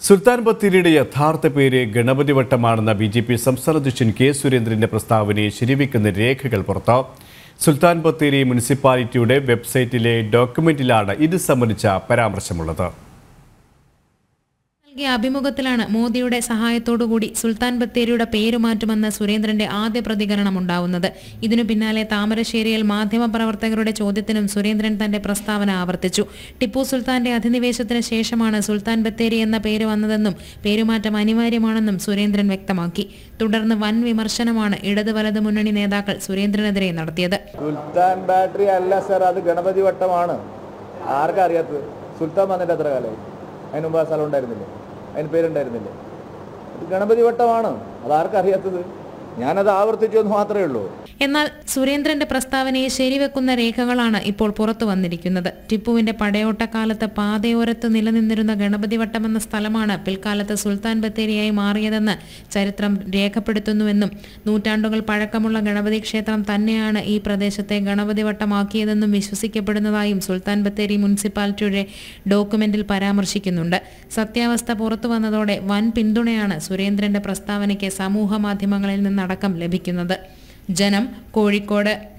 സുൽത്താൻ ബത്തേരിയുടെ യഥാർത്ഥ പേര് ഗണപതി വട്ടമാണെന്ന ബി ജെ പി സംസ്ഥാന അധ്യക്ഷൻ കെ സുരേന്ദ്രന്റെ പ്രസ്താവനയെ ശരിവെക്കുന്ന രേഖകൾ പുറത്ത് സുൽത്താൻ ബത്തേരി മുനിസിപ്പാലിറ്റിയുടെ വെബ്സൈറ്റിലെ ഡോക്യുമെന്റിലാണ് ഇത് സംബന്ധിച്ച പരാമർശമുള്ളത് നൽകിയ അഭിമുഖത്തിലാണ് മോദിയുടെ സഹായത്തോടുകൂടി സുൽത്താൻ ബത്തേരിയുടെ പേര് മാറ്റുമെന്ന സുരേന്ദ്രന്റെ ആദ്യ പ്രതികരണം ഉണ്ടാവുന്നത് ഇതിനു പിന്നാലെ താമരശ്ശേരിയിൽ മാധ്യമപ്രവർത്തകരുടെ ചോദ്യത്തിനും സുരേന്ദ്രൻ തന്റെ പ്രസ്താവന ആവർത്തിച്ചു ടിപ്പു സുൽത്താന്റെ അധിനിവേശത്തിന് ശേഷമാണ് സുൽത്താൻ ബത്തേരി എന്ന പേര് വന്നതെന്നും പേരുമാറ്റം അനിവാര്യമാണെന്നും സുരേന്ദ്രൻ വ്യക്തമാക്കി തുടർന്ന് വൻ വിമർശനമാണ് ഇടത് വലത് മുന്നണി നേതാക്കൾ സുരേന്ദ്രനെതിരെ നടത്തിയത് സുൽത്താൻ ബാറ്ററി അല്ല സർ അത് ഗണപതി വട്ടമാണ് ആർക്കാ അറിയാത്തത് സുൽത്താൻ വന്നിട്ട് എത്ര കാലമായി അതിന് മുമ്പ് ആ സ്ഥലം ഉണ്ടായിരുന്നില്ലേ അതിന് പേരുണ്ടായിരുന്നില്ലേ ഇത് ഗണപതി വട്ടമാണ് അത് ആർക്കാ അറിയാത്തത് ഞാനത് ആവർത്തിച്ചു എന്ന് മാത്രമേ ഉള്ളൂ എന്നാൽ സുരേന്ദ്രന്റെ പ്രസ്താവനയെ ശരിവെക്കുന്ന രേഖകളാണ് ഇപ്പോൾ പുറത്തു വന്നിരിക്കുന്നത് ടിപ്പുവിന്റെ പടയോട്ടക്കാലത്ത് പാതയോരത്ത് നിലനിന്നിരുന്ന ഗണപതി വട്ടം എന്ന സ്ഥലമാണ് പിൽക്കാലത്ത് സുൽത്താൻ ബത്തേരിയായി മാറിയതെന്ന് ചരിത്രം രേഖപ്പെടുത്തുന്നുവെന്നും നൂറ്റാണ്ടുകൾ പഴക്കമുള്ള ഗണപതി ക്ഷേത്രം തന്നെയാണ് ഈ പ്രദേശത്തെ ഗണപതി വട്ടമാക്കിയതെന്നും വിശ്വസിക്കപ്പെടുന്നതായും സുൽത്താൻ ബത്തേരി മുനിസിപ്പാലിറ്റിയുടെ ഡോക്യുമെന്റിൽ പരാമർശിക്കുന്നുണ്ട് സത്യാവസ്ഥ പുറത്തു വന്നതോടെ വൻ പിന്തുണയാണ് സുരേന്ദ്രന്റെ പ്രസ്താവനയ്ക്ക് സമൂഹ മാധ്യമങ്ങളിൽ നിന്നടക്കം ലഭിക്കുന്നത് ജനം കോഴിക്കോട്